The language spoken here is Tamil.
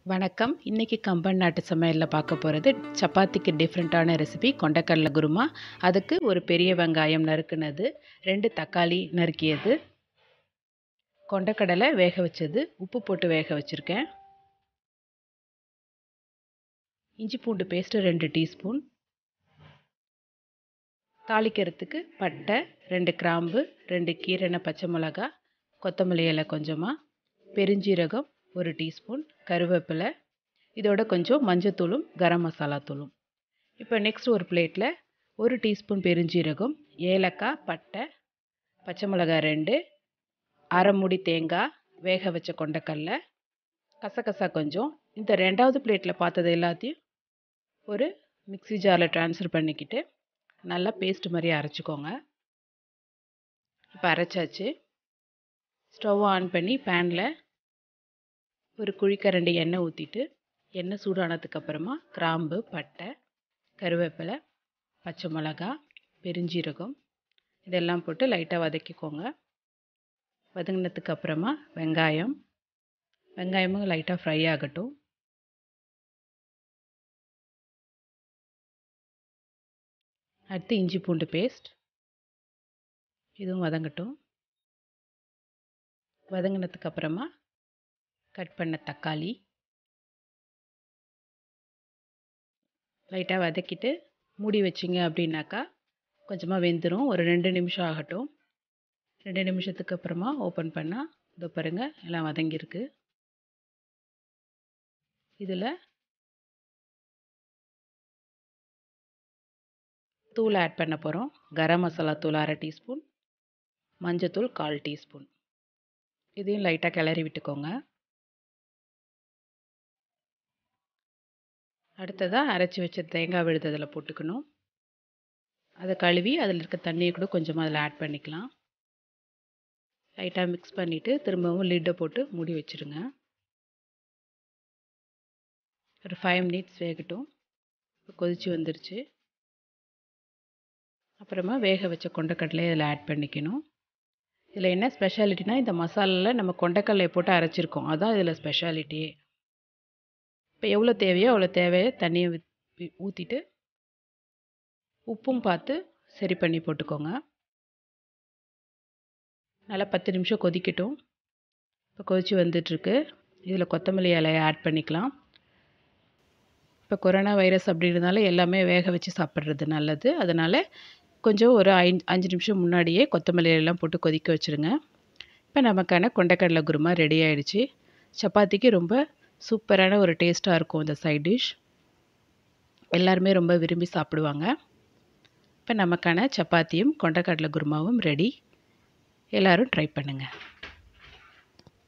வணக்கம் இன்றைக்கி கம்பன் நாட்டு சமையலில் பார்க்க போகிறது சப்பாத்திக்கு டிஃப்ரெண்ட்டான ரெசிபி கொண்டக்கடலை குருமா அதுக்கு ஒரு பெரிய வெங்காயம் நறுக்குனது ரெண்டு தக்காளி நறுக்கியது கொண்டக்கடலை வேக வச்சது உப்பு போட்டு வேக வச்சுருக்கேன் இஞ்சி பூண்டு பேஸ்ட்டு ரெண்டு டீஸ்பூன் தாளிக்கிறதுக்கு பட்டை ரெண்டு கிராம்பு ரெண்டு கீரைன பச்சை மிளகா கொத்தமல்லி இலை கொஞ்சமாக பெருஞ்சீரகம் ஒரு டீஸ்பூன் கருவேப்பிலை இதோட கொஞ்சம் மஞ்சத்தூளும் கரம் மசாலா தூளும் இப்போ நெக்ஸ்ட் ஒரு பிளேட்டில் ஒரு டீஸ்பூன் பெருஞ்சீரகம் ஏலக்காய் பட்டை பச்சை மிளகாய் ரெண்டு அரை மூடி தேங்காய் வேக வச்ச கொண்டக்கடலை கசகசா கொஞ்சம் இந்த ரெண்டாவது பிளேட்டில் பார்த்தது எல்லாத்தையும் ஒரு மிக்ஸி ஜாரில் ட்ரான்ஸ்ஃபர் பண்ணிக்கிட்டு நல்லா பேஸ்ட் மாதிரி அரைச்சிக்கோங்க இப்போ அரைச்சாச்சு ஸ்டவ் ஆன் பண்ணி பேனில் ஒரு குழிக்கரண்டி எண்ணெய் ஊற்றிட்டு எண்ணெய் சூடானதுக்கப்புறமா கிராம்பு பட்டை கருவேப்பிலை பச்சை மிளகா பெருஞ்சீரகம் இதெல்லாம் போட்டு லைட்டாக வதக்கிக்கோங்க வதங்கினதுக்கு அப்புறமா வெங்காயம் வெங்காயமும் லைட்டாக ஃப்ரை ஆகட்டும் அடுத்து இஞ்சி பூண்டு பேஸ்ட் இதுவும் வதங்கட்டும் வதங்கினதுக்கு அப்புறமா கட் பண்ண தக்காளி லைட்டாக வதக்கிட்டு மூடி வச்சிங்க அப்படின்னாக்கா கொஞ்சமாக வெந்துடும் ஒரு ரெண்டு நிமிஷம் ஆகட்டும் ரெண்டு நிமிஷத்துக்கு அப்புறமா ஓப்பன் பண்ணால் இதோ பாருங்கள் எல்லாம் வதங்கியிருக்கு இதில் தூள் ஆட் பண்ண போகிறோம் கரம் மசாலா தூள் அரை டீஸ்பூன் மஞ்சத்தூள் கால் டீஸ்பூன் இதையும் லைட்டாக கிளறி விட்டுக்கோங்க அடுத்ததாக அரைச்சி வச்ச தேங்காய் விழுது அதில் போட்டுக்கணும் அதை கழுவி அதில் இருக்க தண்ணியை கூட கொஞ்சமாக அதில் ஆட் பண்ணிக்கலாம் லைட்டாக மிக்ஸ் பண்ணிவிட்டு திரும்பவும் லிட்டை போட்டு மூடி வச்சுருங்க ஒரு ஃபைவ் மினிட்ஸ் வேகட்டும் கொதித்து வந்துருச்சு அப்புறமா வேக வச்ச கொண்டக்கடலையை இதில் ஆட் பண்ணிக்கணும் இதில் என்ன ஸ்பெஷாலிட்டினா இந்த மசாலாவில் நம்ம கொண்டக்கடலை போட்டு அரைச்சிருக்கோம் அதுதான் இதில் ஸ்பெஷாலிட்டியே இப்போ எவ்வளோ தேவையோ அவ்வளோ தேவையோ தண்ணியை ஊற்றிட்டு உப்பும் பார்த்து சரி பண்ணி போட்டுக்கோங்க நல்லா பத்து நிமிஷம் கொதிக்கட்டும் இப்போ கொதித்து வந்துட்டுருக்கு இதில் கொத்தமல்லி இலையை ஆட் பண்ணிக்கலாம் இப்போ கொரோனா வைரஸ் அப்படின்றதுனால எல்லாமே வேக வச்சு சாப்பிட்றது நல்லது அதனால் கொஞ்சம் ஒரு ஐந்து அஞ்சு நிமிஷம் முன்னாடியே கொத்தமல்லி எல்லாம் போட்டு கொதிக்க வச்சுருங்க இப்போ நமக்கான கொண்டக்கடலை குருமா ரெடி ஆகிடுச்சு சப்பாத்திக்கு ரொம்ப சூப்பரான ஒரு டேஸ்ட்டாக இருக்கும் இந்த சைட் டிஷ் எல்லாருமே ரொம்ப விரும்பி சாப்பிடுவாங்க இப்போ நமக்கான சப்பாத்தியும் கொண்டக்கடலை குருமாவும் ரெடி எல்லோரும் ட்ரை பண்ணுங்கள்